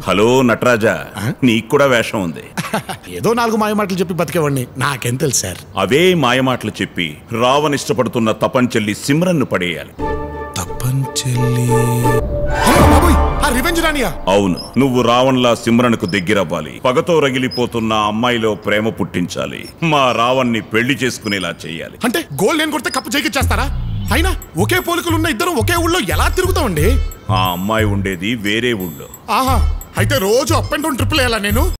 hello Nataraja నీకు కూడా వేషం ఉంది ఏదో నాలుగు మాయ మాటలు చెప్పి బతికేవాడిని నాకేం తెలుసు సార్ అవే మాయమాటలు చెప్పి రావణ్ ఇష్టపడుతున్న తపంచెల్లి సిమ్రన్ను పడేయాలి తప్పంచెల్లి బాబోయ్ ఆ రివెంజ్ రానియా అవును నువ్వు రావణ్లా సిమ్రన్కు దగ్గరవ్వాలి పగతో రగిలిపోతున్న ఆ అమ్మాయిలో ప్రేమ పుట్టించాలి మా రావణ్ణి పెళ్లి చేసుకునేలా చేయాలి అంటే గోల్ నేను కొడితే కప్పు చేకిచ్చేస్తారా అయినా ఒకే పోలికలు ఉన్న ఇద్దరు ఒకే ఊళ్ళో ఎలా తిరుగుతామండి ఆ అమ్మాయి ఉండేది వేరే ఊళ్ళో ఆహా అయితే రోజు అప్ అండ్ డౌన్ ట్రిపుల్ వేయాలా నేను